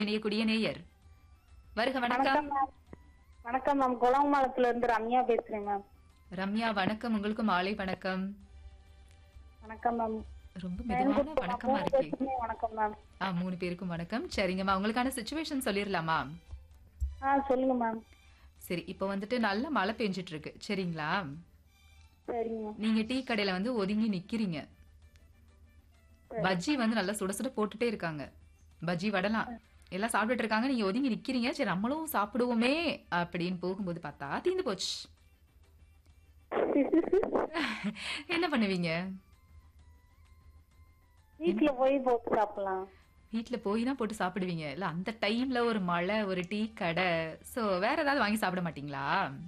இணையக்கூடிய நேயர் வருக வணக்கம் வணக்கம் மேம் வணக்கம் மேம் குளமாலத்துல இருந்து ரம்யா பேசுறேன் மேம் ரம்யா வணக்கம் உங்களுக்கு மாலை வணக்கம் வணக்கம் மேம் ரொம்ப மெதுவான வணக்கமா மூணு இருக்கே பேருக்குமே வணக்கம் மேம் ஆ மூணு பேருக்கும் வணக்கம் சரிங்கம்மா உங்களுக்கான சுச்சுவேஷன் சொல்லிடலாமா ஆ சொல்லுங்க மேம் சரி இப்போ வந்துட்டு நல்ல மழை பெஞ்சிட்டு இருக்கு சரிங்களா சரிங்க மேம் நீங்க டீ கடையில வந்து ஒதுங்கி நிக்கிறீங்க பஜ்ஜி வந்து நல்லா சுட சுட போட்டுட்டே இருக்காங்க பஜ்ஜி வடலாம் எல்லாம் சாப்பிட்டுட்டு இருக்காங்க நீங்க ஒதுங்கி நிக்கிறீங்க சரி நம்மளும் சாப்பிடுவோமே அப்படின்னு போகும்போது பார்த்தா தீந்து போச்சு என்ன பண்ணுவீங்க வீட்டுல போய் போட்டு சாப்பிடலாம் வீட்ல போய் தான் போட்டு சாப்பிடுவீங்க இல்ல அந்த டைம்ல ஒரு மழை ஒரு டீ கடை சோ வேற ஏதாவது வாங்கி சாப்பிட மாட்டீங்களா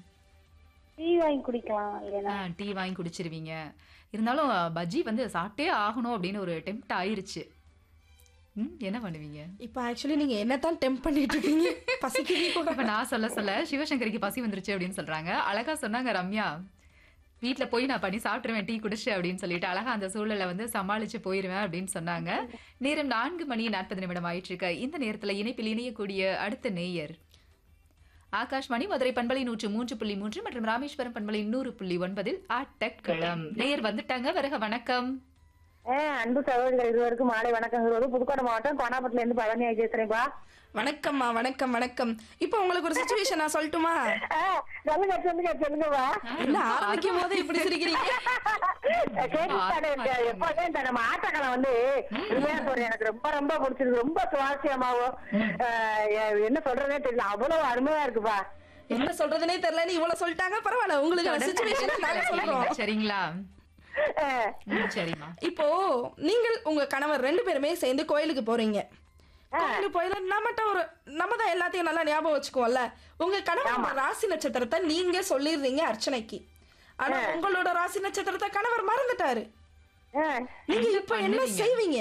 டீ வாங்கி குடிக்கலாம் இல்லைன்னா ஆ, டீ வாங்கி குடிச்சிருவீங்க இருந்தாலும் பஜ்ஜி வந்து சாப்பிட்டே ஆகணும் அப்படின்னு ஒரு டெம்ப்ட் ஆயிருச்சு ம், என்ன பண்ணுவீங்க இப்போ ஆக்சுவலி நீங்க என்னதான் டெம்ப் பண்ணிட்டு இருக்கீங்க பசிக்குது கூட இப்ப நான் சொல்ல சொல்ல சிவசங்கரிக்கு பசி வந்துருச்சு அப்படின்னு சொல்றாங்க அழகா சொன்னாங்க ரம்யா வீட்ல போய் நான் பண்ணி சாப்பிட்டுருவேன் டீ குடிச்சு அப்படின்னு சொல்லிட்டு அழகா அந்த சூழலை வந்து சமாளிச்சு போயிருவேன் அப்படின்னு சொன்னாங்க நேரம் நான்கு மணி நாற்பது நிமிடம் ஆயிட்டு இருக்கு இந்த நேரத்துல இணைப்பில் இணையக்கூடிய அடுத்த நேயர் ஆகாஷ்வாணி மதுரை பண்பலை நூற்று மூன்று புள்ளி மூன்று மற்றும் ராமேஸ்வரம் பண்பலை நூறு புள்ளி ஒன்பதில் ஆட்டக்களம் நேயர் வந்துட்டாங்க வருக வணக்கம் ஏ அன்பு சகோதரிகள் இருவருக்கும் மாலை வணக்கங்கிறது புதுக்கோட்டை மாவட்டம் கோனாபுரத்துல இருந்து பழனி பேசுறேன்ப்பா வணக்கம்மா வணக்கம் வணக்கம் இப்போ உங்களுக்கு ஒரு சுச்சுவேஷன் நான் சொல்லட்டுமா ஆ, சொல்லுங்க சொல்லுங்க சொல்லுங்கப்பா என்ன ஆரம்பிக்கும் போது இப்படி சிரிக்கிறீங்க கேட்டுட்டாரு எப்போதுமே இந்த நம்ம ஆட்டக்காலம் வந்து உண்மையா சொல்றேன் எனக்கு ரொம்ப ரொம்ப பிடிச்சிருக்கு ரொம்ப சுவாரஸ்யமாவும் ஆஹ் என்ன சொல்றதே தெரியல அவ்வளவு அருமையா இருக்குப்பா என்ன சொல்றதுனே தெரியலன்னு இவ்வளவு சொல்லிட்டாங்க பரவாயில்ல உங்களுக்கு சுச்சுவேஷன் நாங்க சொல்றோம் சரிங்களா ஆஹ் ம், சரிம்மா இப்போ நீங்கள் உங்க கணவர் ரெண்டு பேருமே சேர்ந்து கோயிலுக்கு போறீங்க கோயிலுக்கு போயில நம்மகிட்ட ஒரு நம்ம தான் எல்லாத்தையும் நல்லா ஞாபகம் வச்சுக்குவோம்ல உங்க கணவர் ராசி நட்சத்திரத்தை நீங்க சொல்லிடுறீங்க அர்ச்சனைக்கு ஆனா உங்களோட ராசி நட்சத்திரத்தை கணவர் மறந்துட்டாரு ஆஹ் நீங்க இப்ப என்ன செய்வீங்க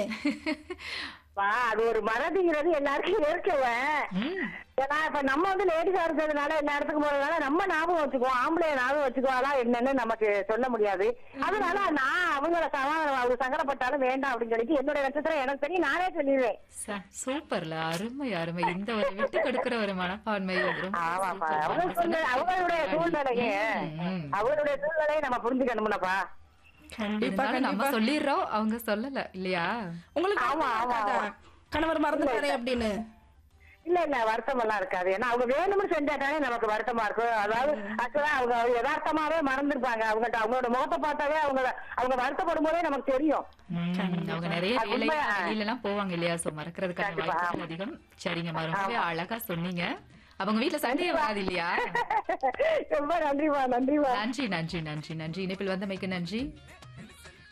வா அது ஒரு மறதிங்கிறது எல்லாருக்கும் இருக்கவ ம் ஏன்னா இப்ப நம்ம வந்து லேடிஸா இருக்கிறதுனால எல்லா இடத்துக்கும் போறதுனால நம்ம ஞாபகம் வச்சுக்குவோம் ஆம்பளைய ஞாபகம் வச்சுக்குவாளா என்னன்னு நமக்கு சொல்ல முடியாது அதனால நான் அவங்கள சமாதானம் அவங்க சங்கடப்பட்டாலும் வேண்டாம் அப்படின்னு சொல்லிட்டு என்னுடைய நட்சத்திரம் எனக்கு தெரியும் நானே சொல்லிடுவேன் ச- சூப்பர்ல அருமை அருமை இந்த ஒரு விட்டு கொடுக்கிற ஒரு மனப்பான்மை ரொம்ப ஆமாப்பா சூப்பர். அவங்க நீங்க சொல்ல சொன்னது அவங்களுடைய சூழ்நிலையே ம். அவங்களுடைய சூழ்நிலையை நம்ம புரிஞ்சுக்கணும்லப்பா கண்டிப்பா இருந்தாலும் நம்ம கண்டிப்பா சொல்லிடுறோம் அவங்க சொல்லல இல்லையா உங்களுக்கு ஆமா, ஆமா, இருக்காதா? கணவர் மறந்துட்டாரே அப்படின்னு இல்ல இல்ல வருத்தம் எல்லாம் இருக்காது ஏன்னா அவங்க வேணும்னு செஞ்சாட்டாலே நமக்கு வருத்தமா இருக்கும் அதாவது ஆக்சுவலா அவங்க யதார்த்தமாவே மறந்துருப்பாங்க அவங்ககிட்ட அவங்களோட முகத்தை பார்த்தாவே அவங்க அவங்க வருத்தப்படும் போதே நமக்கு தெரியும் ம், அவங்க நிறைய அது வேலை உண்மை. வெளியில எல்லாம் போவாங்க இல்லையா சோ மறக்கிறதுக்கான கண்டிப்பா, வாய்ப்புகள் அதிகம் சரிங்கம்மா ரொம்பவே அழகா சொன்னீங்க அவங்க வீட்ல சண்டையே வராது இல்லையா ரொம்ப நன்றிமா நன்றிமா நன்றி நன்றி நன்றி நன்றி இணைப்பில் வந்தமைக்கு நன்றி